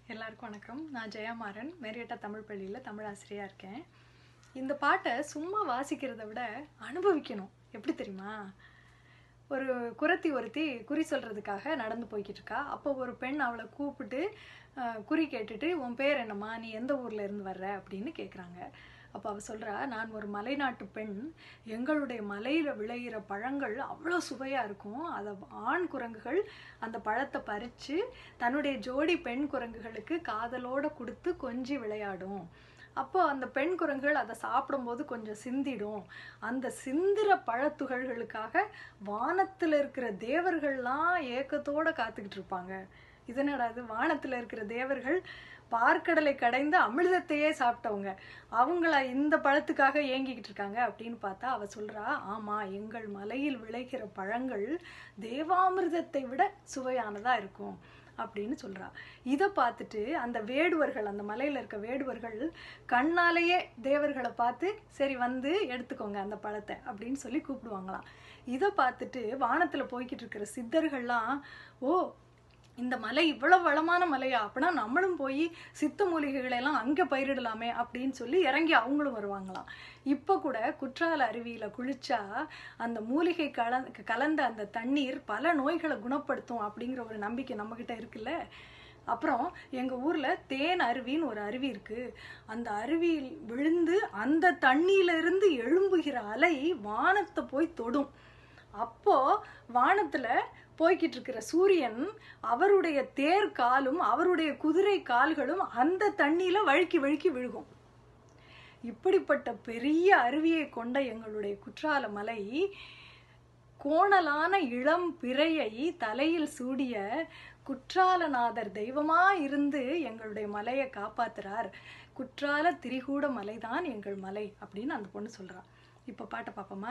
எல்லாருக்கும் வணக்கம் நான் ஜெயமாறன் மேரியட்டா தமிழ் பள்ளியில் தமிழ் ஆசிரியராக இருக்கேன் இந்த பாட்டை சும்மா வாசிக்கிறத விட அனுபவிக்கணும் எப்படி தெரியுமா ஒரு குரத்தி ஒருத்தி குறி சொல்கிறதுக்காக நடந்து போய்கிட்டு இருக்கா அப்போ ஒரு பெண் அவளை கூப்பிட்டு அஹ், குறி கேட்டுட்டு உன் பேர் என்னம்மா நீ எந்த ஊர்ல இருந்து வர்ற அப்படின்னு கேட்குறாங்க அப்போ அவள் சொல்கிறா நான் ஒரு மலைநாட்டு பெண் எங்களுடைய மலையில் விளையிற பழங்கள் அவ்வளோ சுவையாக இருக்கும் அதை ஆண் குரங்குகள் அந்த பழத்தை பறித்து தன்னுடைய ஜோடி பெண் குரங்குகளுக்கு காதலோட கொடுத்து கொஞ்சி விளையாடும் அப்போ அந்த பெண் குரங்குகள் அதை சாப்பிடும்போது கொஞ்சம் சிந்திடும் அந்த சிந்துற பழத்துகள்களுக்காக வானத்தில் இருக்கிற தேவர்கள்லாம் ஏக்கத்தோட காத்துக்கிட்டு இருப்பாங்க இது என்னடா இது வானத்தில் இருக்கிற தேவர்கள் பார்க்கடலை கடைந்து அமிர்தத்தையே சாப்பிட்டவங்க அவங்கள இந்த பழத்துக்காக ஏங்கிக்கிட்டு இருக்காங்க அப்படின்னு பார்த்தா அவ சொல்றா ஆமா எங்கள் மலையில் விளைகிற பழங்கள் தேவாமிர்தத்தை விட சுவையானதா இருக்கும் அப்படின்னு சொல்றா இதை பார்த்துட்டு அந்த வேடுவர்கள் அந்த மலையில இருக்க வேடுவர்கள் கண்ணாலேயே தேவர்களை பார்த்து சரி வந்து எடுத்துக்கோங்க அந்த பழத்தை அப்படின்னு சொல்லி கூப்பிடுவாங்களாம் இதை பார்த்துட்டு வானத்துல போய்கிட்டு இருக்கிற சித்தர்கள்லாம் ஓ இந்த மலை இவ்வளவு வளமான மலையா அப்படின்னா நம்மளும் போய் சித்த மூலிகைகளை எல்லாம் அங்க பயிரிடலாமே அப்படின்னு சொல்லி இறங்கி அவங்களும் வருவாங்களாம் இப்போ கூட குற்றால அருவியில குளிச்சா அந்த மூலிகை கல கலந்த அந்த தண்ணீர் பல நோய்களை குணப்படுத்தும் அப்படிங்கிற ஒரு நம்பிக்கை நம்ம கிட்ட இருக்குல்ல அப்புறம் எங்க ஊர்ல தேன் அருவின்னு ஒரு அருவி இருக்கு அந்த அருவியில் விழுந்து அந்த தண்ணியில இருந்து எழும்புகிற அலை வானத்தை போய் தொடும் அப்போ வானத்துல போய்கிட்டு இருக்கிற சூரியன் அவருடைய தேர் காலும் அவருடைய குதிரை கால்களும் அந்த தண்ணியில வழுக்கி வழுக்கி விழுகும் இப்படிப்பட்ட பெரிய அருவியை கொண்ட எங்களுடைய குற்றால மலை கோணலான இளம் பிறையை தலையில் சூடிய குற்றாலநாதர் தெய்வமா இருந்து எங்களுடைய மலையை காப்பாத்துறார் குற்றால திரிகூட மலைதான் எங்கள் மலை அப்படின்னு அந்த பொண்ணு சொல்றா இப்ப பாட்டை பாப்போமா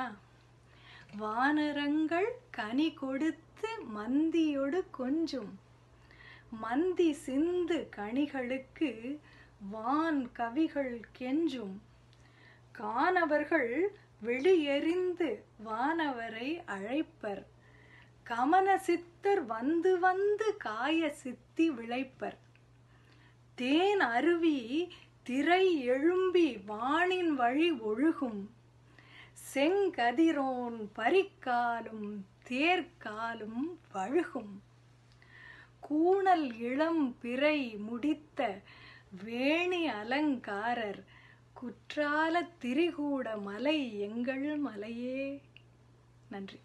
வானரங்கள் கனி கொடுத்து மந்தியொடு கொஞ்சும் மந்தி சிந்து கனிகளுக்கு வான் கவிகள் கெஞ்சும் காணவர்கள் வெளியெறிந்து வானவரை அழைப்பர் கமன சித்தர் வந்து வந்து காய சித்தி விளைப்பர் தேன் அருவி திரை எழும்பி வானின் வழி ஒழுகும் செங்கதிரோன் பரிக்காலும் தேர்காலும் வழுகும் கூணல் இளம் பிறை முடித்த வேணி அலங்காரர் குற்றால திரிகூட மலை எங்கள் மலையே நன்றி